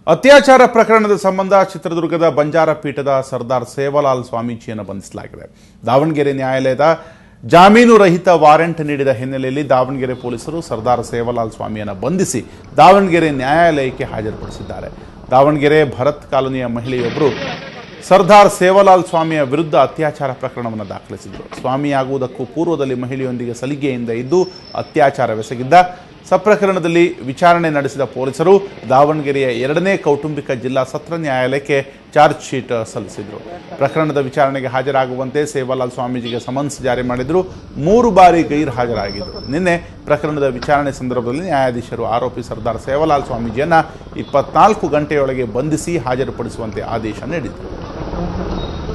ಅತ್ಯಾಚಾರ ಪ್ರಕರಣದ ಸಂಬಂಧ ಚಿತ್ರದುರ್ಗದ ಬಂಜಾರ ಪೀಠದ ಸರ್ದಾರ್ ಸೇವಾಲಾಲ್ ಸ್ವಾಮೀಜಿಯನ್ನು ಬಂಧಿಸಲಾಗಿದೆ ದಾವಣಗೆರೆ ನ್ಯಾಯಾಲಯದ ಜಾಮೀನು ರಹಿತ ವಾರೆಂಟ್ ನೀಡಿದ ಹಿನ್ನೆಲೆಯಲ್ಲಿ ದಾವಣಗೆರೆ ಪೊಲೀಸರು ಸರ್ದಾರ್ ಸೇವಾಲಾಲ್ ಸ್ವಾಮಿಯನ್ನು ಬಂಧಿಸಿ ದಾವಣಗೆರೆ ನ್ಯಾಯಾಲಯಕ್ಕೆ ಹಾಜರುಪಡಿಸಿದ್ದಾರೆ ದಾವಣಗೆರೆ ಭರತ್ ಕಾಲೋನಿಯ ಮಹಿಳೆಯೊಬ್ಬರು ಸರ್ದಾರ್ ಸೇವಾಲಾಲ್ ಸ್ವಾಮಿಯ ವಿರುದ್ಧ ಅತ್ಯಾಚಾರ ಪ್ರಕರಣವನ್ನು ದಾಖಲಿಸಿದರು ಸ್ವಾಮಿಯಾಗುವುದಕ್ಕೂ ಪೂರ್ವದಲ್ಲಿ ಮಹಿಳೆಯೊಂದಿಗೆ ಸಲಿಗೆಯಿಂದ ಇದ್ದು ಅತ್ಯಾಚಾರವೆಸಗಿದ್ದ ಸಪ್ರಕರಣದಲ್ಲಿ ವಿಚಾರಣೆ ನಡೆಸಿದ ಪೊಲೀಸರು ದಾವಣಗೆರೆಯ ಎರಡನೇ ಕೌಟುಂಬಿಕ ಜಿಲ್ಲಾ ಸತ್ರ ನ್ಯಾಯಾಲಯಕ್ಕೆ ಚಾರ್ಜ್ ಶೀಟ್ ಸಲ್ಲಿಸಿದರು ಪ್ರಕರಣದ ವಿಚಾರಣೆಗೆ ಹಾಜರಾಗುವಂತೆ ಸೇವಾಲಾಲ್ ಸ್ವಾಮೀಜಿಗೆ ಸಮನ್ಸ್ ಜಾರಿ ಮಾಡಿದ್ರು ಮೂರು ಬಾರಿ ಗೈರು ಹಾಜರಾಗಿದ್ದರು ನಿನ್ನೆ ಪ್ರಕರಣದ ವಿಚಾರಣೆ ಸಂದರ್ಭದಲ್ಲಿ ನ್ಯಾಯಾಧೀಶರು ಆರೋಪಿ ಸರ್ದಾರ್ ಸೇವಾಲಾಲ್ ಸ್ವಾಮೀಜಿಯನ್ನ ಇಪ್ಪತ್ನಾಲ್ಕು ಗಂಟೆಯೊಳಗೆ ಬಂಧಿಸಿ ಹಾಜರುಪಡಿಸುವಂತೆ ಆದೇಶ ನೀಡಿದರು